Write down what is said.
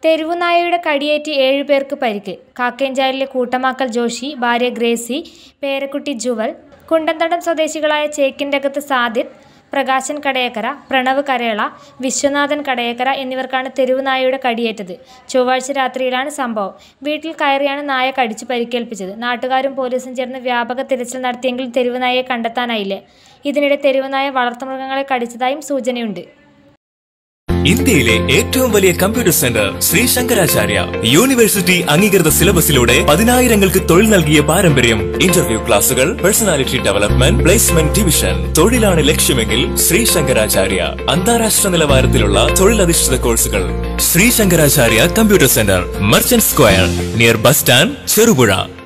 തെരുവുനായയുടെ കടിയേറ്റ് ഏഴുപേർക്ക് പരിക്ക് കാക്കേഞ്ചാലിലെ കൂട്ടമാക്കൽ ജോഷി ഭാര്യ ഗ്രേസി പേരക്കുട്ടി ജുവൽ കുണ്ടന്തടം സ്വദേശികളായ ചേക്കിൻ്റകത്ത് സാദിത്ത് പ്രകാശൻ കടയക്കര പ്രണവ് കരേള വിശ്വനാഥൻ കടയക്കര എന്നിവർക്കാണ് തെരുവുനായയുടെ കടിയേറ്റത് ചൊവ്വാഴ്ച രാത്രിയിലാണ് സംഭവം വീട്ടിൽ കയറിയാണ് നായ കടിച്ചു പരിക്കേൽപ്പിച്ചത് നാട്ടുകാരും പോലീസും ചേർന്ന് വ്യാപക തിരച്ചിൽ നടത്തിയെങ്കിലും തെരുവുനായയെ കണ്ടെത്താനായില്ല ഇതിനിടെ തെരുവുനായ വളർത്തുമൃഗങ്ങളെ കടിച്ചതായും സൂചനയുണ്ട് ഇന്ത്യയിലെ ഏറ്റവും വലിയ computer centre Shri Sankaracharya university അംഗീകൃത സിലബസിലൂടെ പതിനായിരങ്ങൾക്ക് തൊഴിൽ നൽകിയ പാരമ്പര്യം ഇന്റർവ്യൂ ക്ലാസുകൾ പേഴ്സണാലിറ്റി ഡെവലപ്മെന്റ് പ്ലേസ്മെന്റ് ഡിവിഷൻ തൊഴിലാണ് ലക്ഷ്യമെങ്കിൽ ശ്രീ ശങ്കരാചാര്യ അന്താരാഷ്ട്ര നിലവാരത്തിലുള്ള തൊഴിലധിഷ്ഠിത കോഴ്സുകൾ Shri Sankaracharya computer centre merchant square near bus stand Cherupuzha